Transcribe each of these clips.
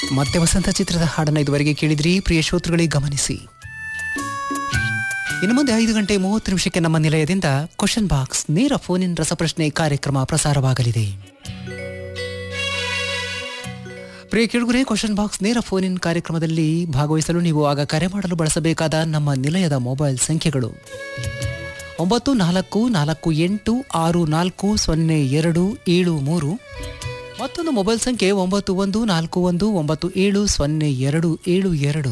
ಮತ್ತೆ ವಸಂತ ಚಿತ್ರದ ಹಾಡನ್ನು ಇದುವರೆಗೆ ಕೇಳಿದ್ರಿ ಪ್ರಿಯ ಶ್ರೋತೃಗಳಿಗೆ ಗಮನಿಸಿ ಇನ್ನು ಮುಂದೆ ಐದು ಗಂಟೆ ಮೂವತ್ತು ನಿಮಿಷಕ್ಕೆ ನಮ್ಮ ನಿಲಯದಿಂದ ಕ್ವಶನ್ ಬಾಕ್ಸ್ ನೇರ ಫೋನ್ ಇನ್ ರಸಪ್ರಶ್ನೆ ಕಾರ್ಯಕ್ರಮ ಪ್ರಸಾರವಾಗಲಿದೆ ಪ್ರಿಯ ಕೇಳುಗರೆ ಕ್ವಶನ್ ಬಾಕ್ಸ್ ನೇರ ಫೋನ್ ಇನ್ ಕಾರ್ಯಕ್ರಮದಲ್ಲಿ ಭಾಗವಹಿಸಲು ನೀವು ಆಗ ಕರೆ ಮಾಡಲು ಬಳಸಬೇಕಾದ ನಮ್ಮ ನಿಲಯದ ಮೊಬೈಲ್ ಸಂಖ್ಯೆಗಳು ಒಂಬತ್ತು ನಾಲ್ಕು ನಾಲ್ಕು ಎಂಟು ಆರು ನಾಲ್ಕು ಸೊನ್ನೆ ಎರಡು ಏಳು ಮೂರು ಮತ್ತೊಂದು ಮೊಬೈಲ್ ಸಂಖ್ಯೆ ಒಂಬತ್ತು ಒಂದು ನಾಲ್ಕು ಒಂದು ಒಂಬತ್ತು ಏಳು ಸೊನ್ನೆ ಎರಡು ಏಳು ಎರಡು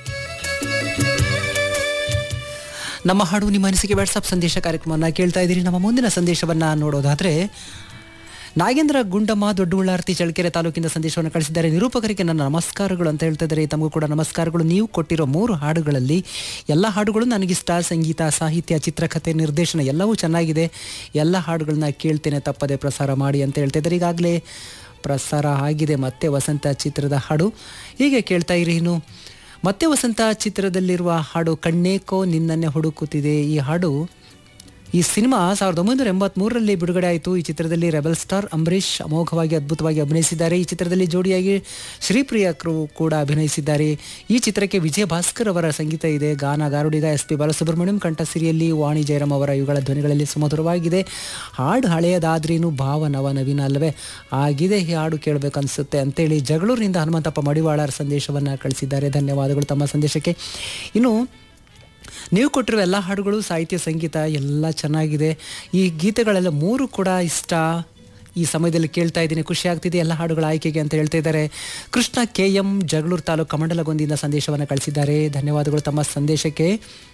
ನಮ್ಮ ಹಾಡು ನಿಮ್ಮ ಅನಿಸಿಕೆ ವಾಟ್ಸಪ್ ಸಂದೇಶ ಕಾರ್ಯಕ್ರಮವನ್ನು ಕೇಳ್ತಾ ಇದ್ದೀರಿ ನಮ್ಮ ಮುಂದಿನ ಸಂದೇಶವನ್ನು ನೋಡೋದಾದರೆ ನಾಗೇಂದ್ರ ಗುಂಡಮ್ಮ ದೊಡ್ಡಬಳ್ಳಾರ್ತಿ ಚಳ್ಳಕೆರೆ ತಾಲೂಕಿನ ಸಂದೇಶವನ್ನು ಕಳಿಸಿದ್ದಾರೆ ನಿರೂಪಕರಿಗೆ ನನ್ನ ನಮಸ್ಕಾರಗಳು ಅಂತ ಹೇಳ್ತಾ ಇದ್ದಾರೆ ತಮಗೂ ಕೂಡ ನಮಸ್ಕಾರಗಳು ನೀವು ಕೊಟ್ಟಿರೋ ಮೂರು ಹಾಡುಗಳಲ್ಲಿ ಎಲ್ಲ ಹಾಡುಗಳು ನನಗಿಷ್ಟ ಸಂಗೀತ ಸಾಹಿತ್ಯ ಚಿತ್ರಕಥೆ ನಿರ್ದೇಶನ ಎಲ್ಲವೂ ಚೆನ್ನಾಗಿದೆ ಎಲ್ಲ ಹಾಡುಗಳನ್ನ ಕೇಳ್ತೇನೆ ತಪ್ಪದೆ ಪ್ರಸಾರ ಮಾಡಿ ಅಂತ ಹೇಳ್ತಾ ಇದ್ದಾರೆ ಈಗಾಗಲೇ ಪ್ರಸಾರ ಆಗಿದೆ ಮತ್ತೆ ವಸಂತ ಚಿತ್ರದ ಹಾಡು ಹೀಗೆ ಕೇಳ್ತಾ ಇರಿ ಇನ್ನು ಮತ್ತೆ ವಸಂತ ಚಿತ್ರದಲ್ಲಿರುವ ಹಾಡು ಕಣ್ಣೇಕೋ ನಿನ್ನನ್ನೇ ಹುಡುಕುತ್ತಿದೆ ಈ ಹಾಡು ಈ ಸಿನಿಮಾ ಸಾವಿರದ ಒಂಬೈನೂರ ಎಂಬತ್ಮೂರರಲ್ಲಿ ಬಿಡುಗಡೆ ಆಯಿತು ಈ ಚಿತ್ರದಲ್ಲಿ ರೆಬಲ್ ಸ್ಟಾರ್ ಅಂಬರೀಷ್ ಅಮೋಘವಾಗಿ ಅದ್ಭುತವಾಗಿ ಅಭಿನಯಿಸಿದ್ದಾರೆ ಈ ಚಿತ್ರದಲ್ಲಿ ಜೋಡಿಯಾಗಿ ಶ್ರೀಪ್ರಿಯ ಕ್ರೂ ಕೂಡ ಅಭಿನಯಿಸಿದ್ದಾರೆ ಈ ಚಿತ್ರಕ್ಕೆ ವಿಜಯ ಭಾಸ್ಕರ್ ಅವರ ಸಂಗೀತ ಇದೆ ಗಾನ ಗಾರುಡಿಗ ಎಸ್ ಪಿ ಬಾಲಸುಬ್ರಹ್ಮಣ್ಯಂ ಕಂಠಸಿರಿಯಲ್ಲಿ ವಾಣಿ ಜಯರಾಮ್ ಅವರ ಇವುಗಳ ಧ್ವನಿಗಳಲ್ಲಿ ಸುಮಧುರವಾಗಿದೆ ಹಾಡು ಹಳೆಯದಾದ್ರೇನು ಭಾವ ನವ ನವೀನ ಅಲ್ಲವೇ ಆಗಿದೆ ಈ ಹಾಡು ಕೇಳಬೇಕನ್ಸುತ್ತೆ ಅಂತೇಳಿ ಜಗಳೂರಿನಿಂದ ಹನುಮಂತಪ್ಪ ಮಡಿವಾಳರ ಸಂದೇಶವನ್ನು ಕಳಿಸಿದ್ದಾರೆ ಧನ್ಯವಾದಗಳು ತಮ್ಮ ಸಂದೇಶಕ್ಕೆ ಇನ್ನು ನೀವು ಕೊಟ್ಟಿರುವ ಎಲ್ಲ ಹಾಡುಗಳು ಸಾಹಿತ್ಯ ಸಂಗೀತ ಎಲ್ಲ ಚೆನ್ನಾಗಿದೆ ಈ ಗೀತೆಗಳೆಲ್ಲ ಮೂರು ಕೂಡ ಇಷ್ಟ ಈ ಸಮಯದಲ್ಲಿ ಕೇಳ್ತಾ ಇದ್ದೀನಿ ಖುಷಿ ಆಗ್ತಿದೆ ಎಲ್ಲ ಹಾಡುಗಳ ಆಯ್ಕೆಗೆ ಅಂತ ಹೇಳ್ತಾ ಇದ್ದಾರೆ ಕೃಷ್ಣ ಕೆ ಎಂ ಜಗಳೂರು ತಾಲೂಕು ಕಮಂಡಲಗೊಂದಿಯಿಂದ ಸಂದೇಶವನ್ನು ಕಳಿಸಿದ್ದಾರೆ ಧನ್ಯವಾದಗಳು ತಮ್ಮ ಸಂದೇಶಕ್ಕೆ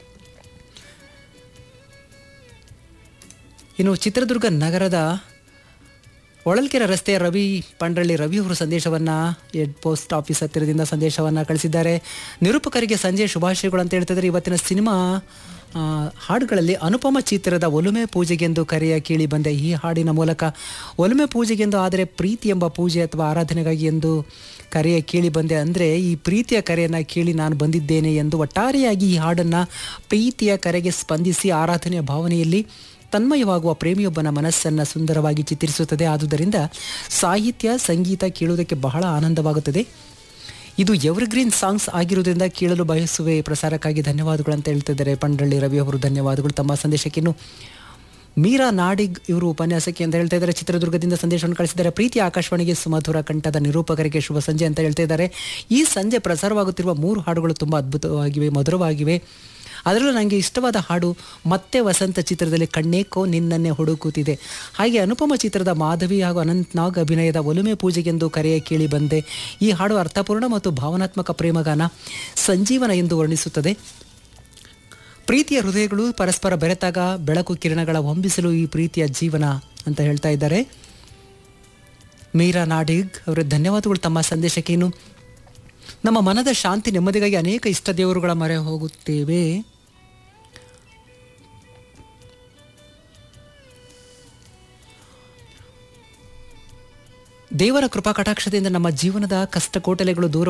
ಇನ್ನು ಚಿತ್ರದುರ್ಗ ನಗರದ ಹೊಳಲ್ಕೆರೆ ರಸ್ತೆಯ ರವಿ ಪಂಡ್ರಳ್ಳಿ ರವಿ ಅವರು ಸಂದೇಶವನ್ನು ಹೆಡ್ ಪೋಸ್ಟ್ ಆಫೀಸ್ ಹತ್ತಿರದಿಂದ ಸಂದೇಶವನ್ನು ಕಳಿಸಿದ್ದಾರೆ ನಿರೂಪಕರಿಗೆ ಸಂಜೆ ಶುಭಾಶಯಗಳು ಅಂತ ಹೇಳ್ತಿದ್ದಾರೆ ಇವತ್ತಿನ ಸಿನಿಮಾ ಆ, ಹಾಡುಗಳಲ್ಲಿ ಅನುಪಮ ಚಿತ್ರದ ಒಲುಮೆ ಪೂಜೆಗೆಂದು ಕರೆಯ ಕೇಳಿ ಬಂದೆ ಈ ಹಾಡಿನ ಮೂಲಕ ಒಲುಮೆ ಪೂಜೆಗೆಂದು ಆದರೆ ಪ್ರೀತಿ ಎಂಬ ಪೂಜೆ ಅಥವಾ ಆರಾಧನೆಗಾಗಿ ಎಂದು ಕರೆಯ ಕೇಳಿ ಬಂದೆ ಅಂದರೆ ಈ ಪ್ರೀತಿಯ ಕರೆಯನ್ನು ಕೇಳಿ ನಾನು ಬಂದಿದ್ದೇನೆ ಎಂದು ಒಟ್ಟಾರೆಯಾಗಿ ಈ ಹಾಡನ್ನು ಪ್ರೀತಿಯ ಕರೆಗೆ ಸ್ಪಂದಿಸಿ ಆರಾಧನೆಯ ಭಾವನೆಯಲ್ಲಿ ತನ್ಮಯವಾಗುವ ಪ್ರೇಮಿಯೊಬ್ಬನ ಮನಸ್ಸನ್ನು ಸುಂದರವಾಗಿ ಚಿತ್ರಿಸುತ್ತದೆ ಆದುದರಿಂದ ಸಾಹಿತ್ಯ ಸಂಗೀತ ಕೇಳುವುದಕ್ಕೆ ಬಹಳ ಆನಂದವಾಗುತ್ತದೆ ಇದು ಎವರ್ಗ್ರೀನ್ ಸಾಂಗ್ಸ್ ಆಗಿರುವುದರಿಂದ ಕೇಳಲು ಬಯಸುವೆ ಪ್ರಸಾರಕ್ಕಾಗಿ ಧನ್ಯವಾದಗಳು ಅಂತ ಹೇಳ್ತಿದ್ದಾರೆ ಪಂಡಳ್ಳಿ ರವಿ ಅವರು ಧನ್ಯವಾದಗಳು ತಮ್ಮ ಸಂದೇಶಕ್ಕೆ ಇನ್ನು ಮೀರಾ ನಾಡಿಗ್ ಇವರು ಉಪನ್ಯಾಸಕ್ಕೆ ಅಂತ ಹೇಳ್ತಾ ಇದ್ದಾರೆ ಚಿತ್ರದುರ್ಗದಿಂದ ಸಂದೇಶವನ್ನು ಕಳಿಸಿದ್ದಾರೆ ಪ್ರೀತಿ ಆಕಾಶವಾಣಿಗೆ ಸುಮಧುರ ಕಂಠದ ನಿರೂಪಕರಿಗೆ ಶುಭ ಸಂಜೆ ಅಂತ ಹೇಳ್ತಾ ಇದ್ದಾರೆ ಈ ಸಂಜೆ ಪ್ರಸಾರವಾಗುತ್ತಿರುವ ಮೂರು ಹಾಡುಗಳು ತುಂಬ ಅದ್ಭುತವಾಗಿವೆ ಮಧುರವಾಗಿವೆ ಅದರಲ್ಲೂ ನನಗೆ ಇಷ್ಟವಾದ ಹಾಡು ಮತ್ತೆ ವಸಂತ ಚಿತ್ರದಲ್ಲಿ ಕಣ್ಣೇಕೋ ನಿನ್ನನ್ನೇ ಹುಡುಕುತ್ತಿದೆ ಹಾಗೆ ಅನುಪಮ ಚಿತ್ರದ ಮಾಧವಿ ಹಾಗೂ ಅನಂತ್ ನಾಗ್ ಅಭಿನಯದ ಒಲುಮೆ ಪೂಜೆಗೆಂದು ಕರೆಯ ಕೇಳಿ ಬಂದೆ ಈ ಹಾಡು ಅರ್ಥಪೂರ್ಣ ಮತ್ತು ಭಾವನಾತ್ಮಕ ಪ್ರೇಮಗಾನ ಸಂಜೀವನ ಎಂದು ವರ್ಣಿಸುತ್ತದೆ ಪ್ರೀತಿಯ ಹೃದಯಗಳು ಪರಸ್ಪರ ಬೆರೆತಾಗ ಬೆಳಕು ಕಿರಣಗಳ ಹೊಂಬಿಸಲು ಈ ಪ್ರೀತಿಯ ಜೀವನ ಅಂತ ಹೇಳ್ತಾ ಇದ್ದಾರೆ ಮೀರಾ ನಾಡಿಗ್ ಅವರ ಧನ್ಯವಾದಗಳು ತಮ್ಮ ಸಂದೇಶಕ್ಕೆ ಇನ್ನು ನಮ್ಮ ಮನದ ಶಾಂತಿ ನೆಮ್ಮದಿಗಾಗಿ ಅನೇಕ ಇಷ್ಟ ದೇವರುಗಳ ಮೊರೆ ಹೋಗುತ್ತೇವೆ ದೇವರ ಕೃಪಾ ಕಟಾಕ್ಷದಿಂದ ನಮ್ಮ ಜೀವನದ ಕಷ್ಟ ಕೋಟಲೆಗಳು ದೂರ